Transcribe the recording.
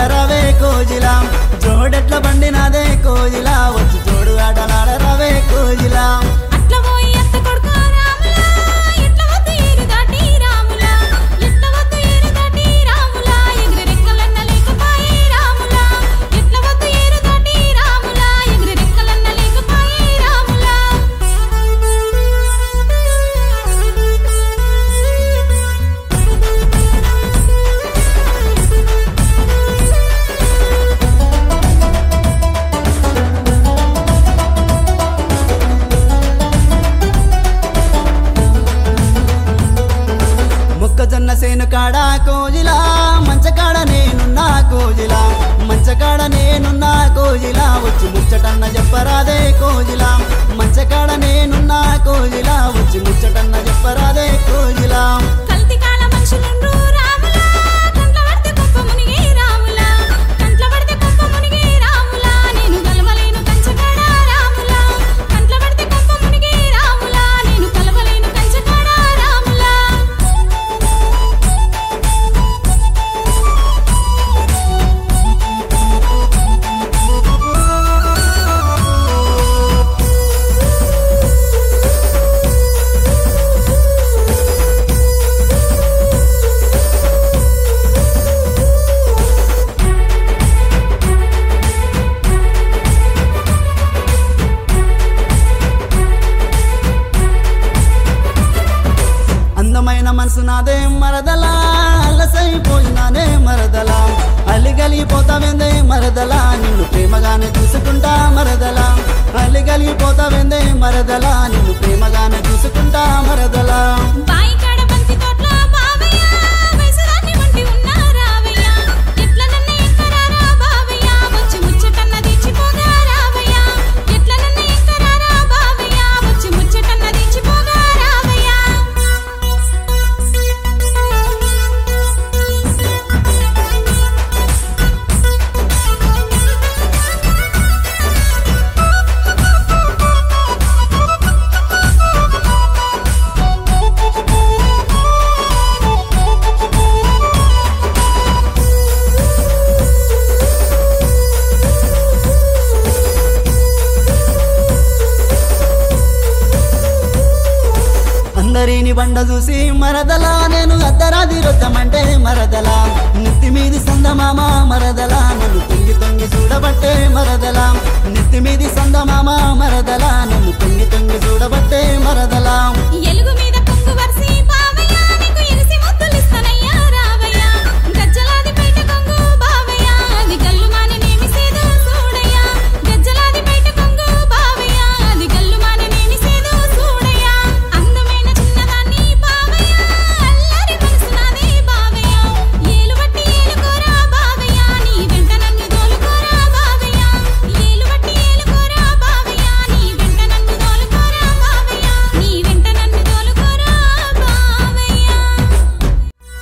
రవే కోజిలా జోడెట్ల బండి నాదే కోజిలా వచ్చి జోడు ఆటలాడ రవే కోజిలా అట్ల పోయి అత్త కొడుకు రాములా ఎట్ల వద్దు ఏరు దాటి రాములా ఎట్ల వద్దు ఏరు దాటి రాములా ఎగిరి రెక్కలన్న లేకపాయే రాములా ఎట్ల వద్దు ఏరు దాటి రాములా ఎగిరి రెక్కలన్న లేకపాయే రాములా మొక్కజొన్న సేను కాడ కోజిలా మంచకాడ నేనున్నా కోజిలా మంచకాడ నేనున్నా కోజిలా వచ్చి ముచ్చటన్న చెప్పరాదే కోజిలా మంచకాడ నేనున్నా కోజిలా వచ్చి ముచ్చటన్న చెప్పరాదే కోజిలా కల్తీ కాల మనుషులుండ్రు రాములా కంట్ల పడితే కుప్ప మునిగే రాములా కంట్ల పడితే కుప్ప మునిగే రాములా నేను గలవలేను కంచకాడ రాములా కంట్ల పడితే కుప్ప మునిగే రాములా నేను కలవలేను కంచకాడ రాములా అందమైన మనసు నాదే మరదలా అల్లసైపోయినానే మరదలా అలిగలిగిపోతావేందే మరదలా నిన్ను ప్రేమగానే చూసుకుంటా మరదలా అలిగలిగిపోతావేందే మరదలా నిన్ను ప్రేమగానే చూసుకుంటా మరదలా బాయి కాడ బంతి తోట్ల బావయ్య వయసుదాన్ని వంటి ఉన్నా రావయ్య ఎట్ల నన్ను ఎక్కరారా బావయ్య వచ్చి ముచ్చటన్న దిచ్చిపోగా రావయ్య ఎట్ల నన్ను ఎక్కరారా బావయ్య వచ్చి ముచ్చటన్న దిచ్చిపోగా రావయ్య అందరిని బండ చూసి మరదలా నేను అద్దరాది రొద్దమంటే మరదలా నెత్తి మీది సందమామ మరదలా నన్ను తొంగి తొంగి చూడబట్టే మరదలా నెత్తి మీది సందమామ మరదలా నన్ను తొంగి తొంగి చూడబట్టే మరదలా